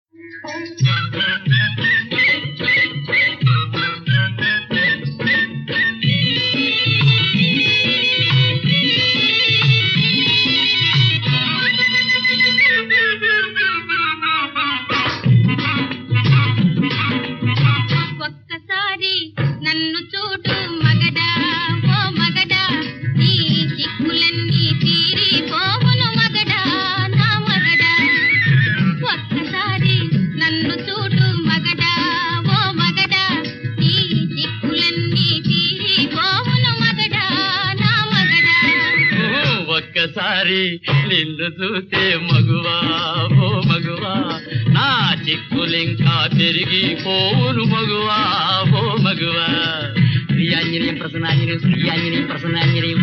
ఒక్కసారి నన్ను చూడు మగడా ఓ మగడా నీ చిక్కులన్నీ తీరిపోవును మగడా నా మగడా ఒక్కసారి నన్ను చూడు మగడా ఓ మగడా నీ చిక్కులన్నీ తీరిపోవును మగడా నా మగడా ఓ, ఒక్కసారి నిన్ను చూస్తే మగువా ఓ మగువా నా చిక్కులింకా తిరిగి పోవును మగువా ఓ మగువా శ్రీయాంజనేయం ప్రసన్నాంజనేయం శ్రీయాంజనేయం ప్రసన్నాంజనేయం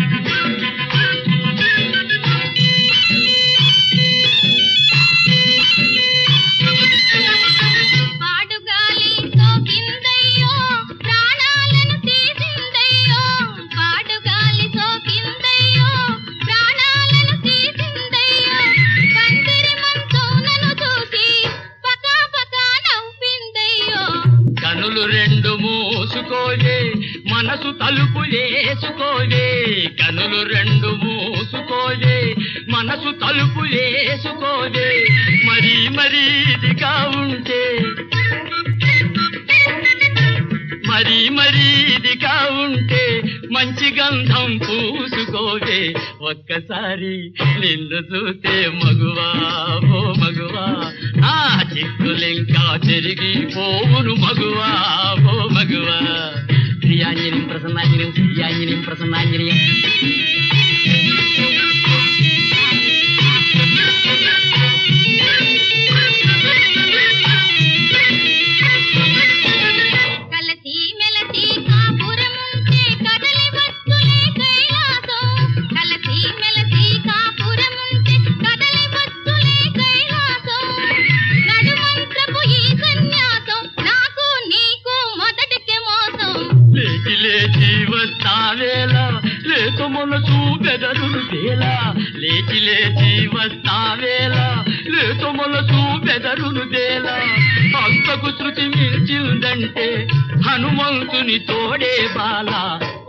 పాడుగాలి సోకిందయ్యో ప్రాణాలను తీసిందయ్యో పాడుగాలి సోకిందయ్యో ప్రాణాలను తీసిందయ్యో పందిరి మంచం నన్ను చూసి పకా పకా నవ్విందయ్యో కనులు రెండు మూసుకోవే మనసు తలుపులేసుకోవే కనులు రెండు మూసుకోవే మనసు తలుపులేసుకోవే మరీ మరీ ఇదిగా ఉంటే మరీ మరీ ఇదిగా ఉంటే మంచి గంధం పూసుకోవే ఒక్కసారి నిన్ను చూస్తే మగువా ఓ మగువా ఆ చిక్కులింకా తిరిగి పోవును మగువా ఓ మగువా శ్రీయాంజనేయం ప్రసన్నాంజనేయం శ్రీయాంజనేయం ప్రసన్నాంజనేయం కలసి మెలసి కాపురముంటే కదలి వచ్చులే కైలాసం కలసి మెలసి కాపురముంటే కదలి వచ్చులే కైలాసం నడుమంత్రపు ఈ సన్యాసం నాకు నీకు మొదటికి మోసం లేచి లేచి వస్తావేలా లేక మనసు బెదరులు తేలా లేచి లేచి వస్తావేలా లేక మనసు బెదరులు తేలా అంతకు శృతి మించిందంటే హనుమంతుని తోడే బాల